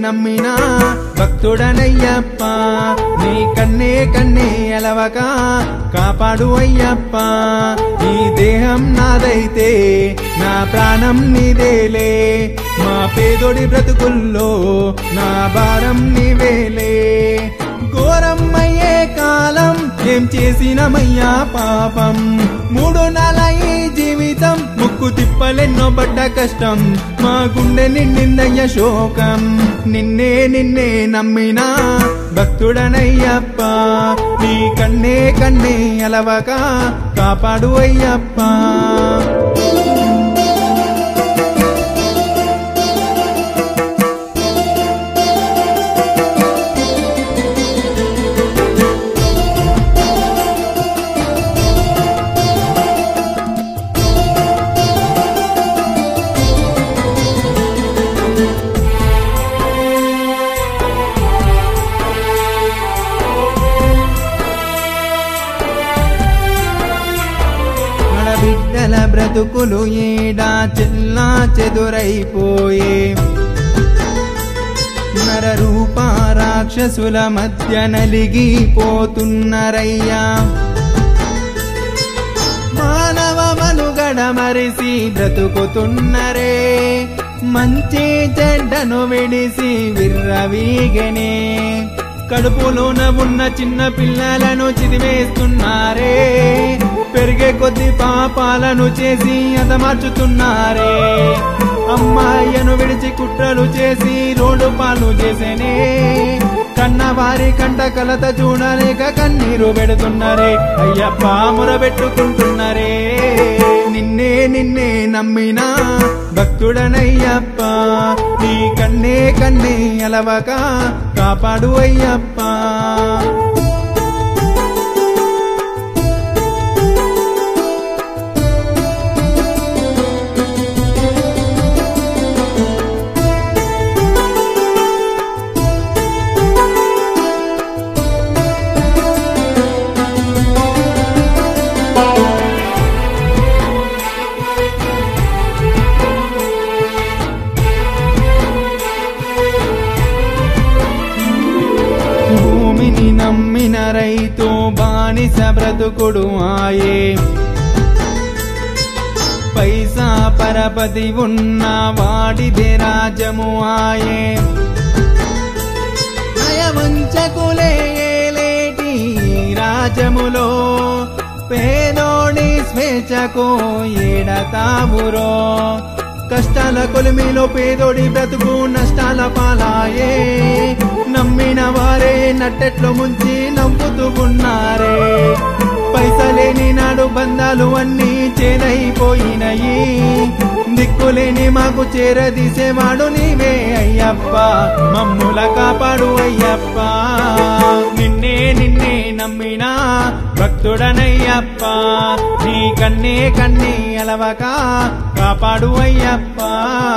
నమ్మినా భక్తుడనయ్యప్ప నీ కన్నే కన్నే ఎలవక కాపాడు అయ్యప్ప ఈ దేహం నాదైతే నా ప్రాణం నీదేలే మా పేదోడి బ్రతుకుల్లో నా భారం నీవేలే ఘోరమయ్యే కాలం ఏం చేసినమయ్యా పాపం మూడు నెల ఈ జీవితం ముక్కు తిప్పలెన్నో పడ్డ కష్టం మా గుండె నిండిందయ్య శోకం నిన్నే నిన్నే నమ్మినా భక్తుడనయ్యప్ప నీ కన్నే కన్నే అలవక కాపాడు అయ్యప్ప బిడ్డల బ్రతుకులు ఏడా చిల్లా చెదురైపోయే నర రూప రాక్షసుల మధ్య నలిగిపోతున్నరయ్యా మానవ మనుగడ మరిసి బ్రతుకుతున్నరే మంచి చెడ్డను విడిసి విర్రవీగనే కడుపులోన ఉన్న చిన్న పిల్లలను చిదివేస్తున్నారే పెరిగే కొద్ది పాపాలను చేసి అతమార్చుతున్నారే అమ్మాయ్యను విడిచి కుట్రలు చేసి రోడ్డు పాలు చేసేనే కన్నవారి కంట కలత చూడలేక కన్నీరు పెడుతున్నారే అయ్యప్ప మొరబెట్టుకుంటున్నారే నిన్నే నిన్నే నమ్మినా భక్తుడనయ్యప్ప నీ కన్నే కన్నే అలవక కాపాడు అయ్యప్ప భూమిని నమ్మిన రైతు బానిస బ్రతుకుడు ఆయే పైసా పరపతి ఉన్న వాడిదే రాజము ఆయే నయవంచకులే ఏలేటి రాజములో పేదోడి స్వేచ్ఛకు ఏడతావురో కష్టాల కొలిమిలో పేదోడి బ్రతుకు నష్టాల పాలాయే నమ్మిన వారే నట్టెట్లో ముంచి నవ్వుతూ ఉన్నారే పైసలేని నాడు బంధాలు అన్నీ చేదైపోయినాయి దిక్కులేని మాకు చేరదీసేవాడు నీవే అయ్యప్ప మమ్ముల కాపాడు అయ్యప్ప నిన్నే నిన్నే నమ్మినా భక్తుడనయ్యప్ప నీ కన్నే కన్నే అలవక కాపాడు అయ్యప్ప